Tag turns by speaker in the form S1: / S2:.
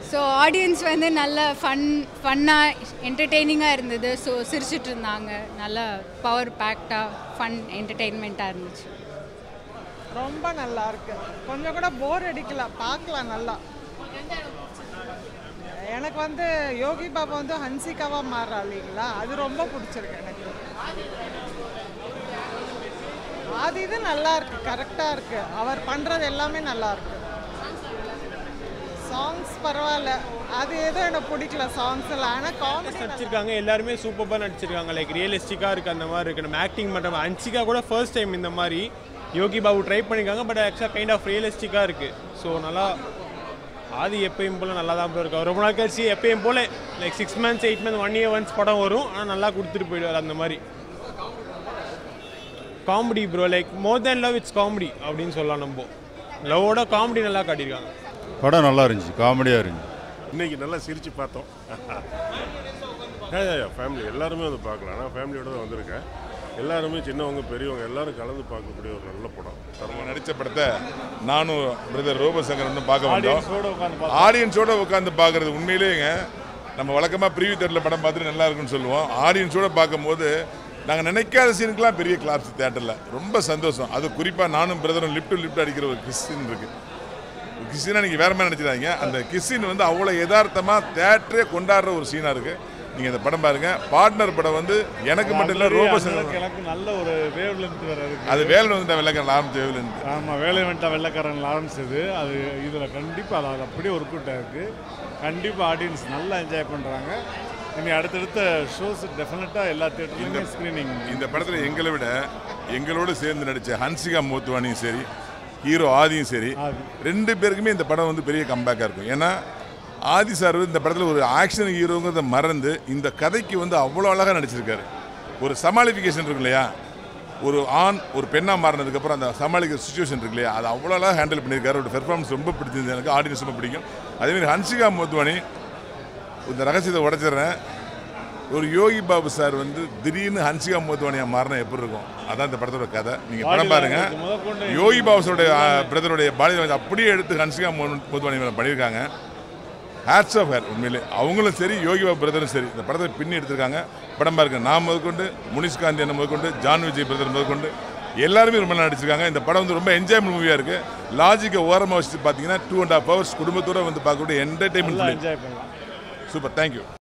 S1: So audience வந்து நல்ல fun ஃபன்னாக என்டர்டெய்னிங்காக இருந்தது ஸோ சிரிச்சிட்டு இருந்தாங்க நல்ல பவர் பேக்டாக ஃபன் என்டர்டெயின்மெண்ட்டாக இருந்துச்சு
S2: ரொம்ப நல்லா இருக்கு கொஞ்சம் கூட போர் அடிக்கல பார்க்கலாம் நல்லா எனக்கு வந்து யோகி பாபா வந்து ஹன்சிகாவா மாறா இல்லைங்களா அது ரொம்ப பிடிச்சிருக்கு எனக்கு அது இது நல்லா இருக்கு கரெக்டாக இருக்கு அவர் பண்றது எல்லாமே நல்லா இருக்கு சாங்ஸ் பரவாயில்ல அது எதுவும் எனக்கு பிடிக்கல சாங்ஸ் எல்லாம் ஆனால் காமெடி
S3: நடிச்சிருக்காங்க எல்லாருமே சூப்பராக நடிச்சிருக்காங்க லைக் ரியலிஸ்டிக்காக இருக்குது அந்த மாதிரி இருக்குது நம்ம ஆக்டிங் மட்டும் அன்சிகா கூட ஃபர்ஸ்ட் டைம் இந்த மாதிரி யோகி பாபு ட்ரை பண்ணியிருக்காங்க பட் ஆக்சுவலாக கைண்ட் ஆஃப் ரியலிஸ்டிக்காக இருக்குது ஸோ நல்லா ஆதி எப்பயும் போல் நல்லா தான் இருக்கு அவர் ரொம்ப நாள் கழிச்சு எப்பயும் போல் like six months eight months one year once படம் வரும் ஆனால் நல்லா கொடுத்துட்டு போயிடுவார் அந்த மாதிரி comedy bro like more than love it's comedy அப்படின்னு சொல்லலாம் நம்ம லவ்வோட காமெடி நல்லா காட்டியிருக்காங்க
S4: படம் நல்லா இருந்துச்சு காமெடியாக இருந்துச்சு
S5: இன்னைக்கு நல்லா சிரித்து பார்த்தோம் ஃபேமிலி எல்லாருமே வந்து பார்க்கலாம் நான் ஃபேமிலியோட தான் வந்திருக்கேன் எல்லாருமே சின்னவங்க பெரியவங்க எல்லாரும் கலந்து பார்க்கக்கூடிய ஒரு நல்ல படம்
S6: நம்ம நடித்த படத்தை நானும் பிரதர் ரோபசங்கர் வந்து பார்க்க வந்தோம்
S3: ஆடியன்ஸோட உட்காந்து
S6: ஆடியன்ஸோட உட்காந்து பார்க்கறது உண்மையிலேங்க நம்ம வழக்கமாக ப்ரீவியூ தேட்டரில் படம் பார்த்துட்டு நல்லா இருக்குன்னு சொல்லுவோம் ஆடியன்ஸோட பார்க்கும்போது நாங்கள் நினைக்காத சீனுக்கெல்லாம் பெரிய கிளாப்ஸ் தேட்டரில் ரொம்ப சந்தோஷம் அது குறிப்பாக நானும் பிரதரும் லிஃப்ட் லிஃப்ட் அடிக்கிற ஒரு கிறிஸ்டின் இருக்கு கிறிஸ்டினா நீங்கள் வேற மாதிரி நினச்சிடாதீங்க அந்த கிறிஸ்டின் வந்து அவ்வளோ யதார்த்தமாக தேட்டரே கொண்டாடுற ஒரு சீனாக இருக்குது நீங்கள் இந்த படம் பாருங்க பார்ட்னர் படம் வந்து எனக்கு மட்டும் இல்லை ரோபசங்கர்
S7: எனக்கு நல்ல ஒரு வேவ் லென்த் வேற இருக்கு
S6: அது வேலை வந்து வெள்ளக்காரன் ஆரம்பிச்ச வேவல்
S7: ஆமாம் வேலை வேண்டாம் வெள்ளக்காரன் ஆரம்பிச்சது அது இதில் கண்டிப்பாக அது அப்படியே ஒர்க் அவுட் ஆயிருக்கு கண்டிப்பாக ஆடியன்ஸ் நல்லா என்ஜாய் பண்ணுறாங்க இனி அடுத்தடுத்த ஷோஸ் டெஃபினட்டாக எல்லா தேட்டர்லையுமே ஸ்க்ரீனிங்
S6: இந்த படத்தில் எங்களை விட எங்களோடு சேர்ந்து நடித்த ஹன்சிகா மோத்வானியும் சரி ஹீரோ ஆதியும் சரி
S7: ஆதி.
S6: ரெண்டு பேருக்குமே இந்த படம் வந்து பெரிய கம்பேக்காக இருக்கும் ஏன்னா ஆதி சார் வந்து இந்த படத்தில் ஒரு ஆக்ஷன் ஹீரோங்கிறத மறந்து இந்த கதைக்கு வந்து அவ்வளோ அழகாக நடிச்சிருக்காரு ஒரு சமாளிஃபிகேஷன் இருக்கு இல்லையா ஒரு ஆண் ஒரு பெண்ணாக மாறினதுக்கப்புறம் அந்த சமாளிக்கிற சுச்சுவேஷன் இருக்கு இல்லையா அது அவ்வளோ அழகாக ஹேண்டில் பண்ணியிருக்காரு ஒரு பெர்ஃபார்மன்ஸ் ரொம்ப பிடிச்சிருந்தது எனக்கு ஆடியன்ஸ் ரொம்ப பிடிக்கும் அதேமாதிரி ஹன்சிகா மோத்வானி இந்த ரகசியத்தை உடைச்சிடுறேன் ஒரு யோகி பாபு சார் வந்து திடீர்னு ஹன்சிகா மோத்வானியா மாறினா எப்படி இருக்கும் அதான் இந்த படத்தோட கதை நீங்க படம் பாருங்க
S7: முதற்கொண்டு
S6: யோகி பாபுஸோட பிரதருடைய பாடி லாங்குவேஜ் அப்படியே எடுத்து ஹன்சிகா மோ- மோத்வானி மேல பண்ணியிருக்காங்க ஹேட்ஸ் ஆஃப் ஹேர் உண்மையிலே அவங்களும் சரி யோகி பாபு பிரதரும் சரி இந்த படத்தை பின்னி எடுத்திருக்காங்க படம் பாருங்க நான் முதற்கொண்டு முனிஷ்காந்தி என்ன முதற்கொண்டு ஜான் விஜய் பிரதர் முதற்கொண்டு எல்லாருமே ரொம்ப நல்லா நடிச்சிருக்காங்க இந்த படம் வந்து ரொம்ப என்ஜாய்மெண்ட் மூவியாக இருக்கு லாஜிக்கை ஓரமாக வச்சுட்டு பார்த்தீங்கன்னா டூ அண்ட் ஹாஃப் ஹவர்ஸ் குடும்பத்தோட வந்து பார்க்கக்கூடிய
S7: நல்லா
S6: என்டர்டைன்மெண்ட்
S7: என்ஜாய் பண்ணலாம்
S6: சூப்பர் தேங்க்யூ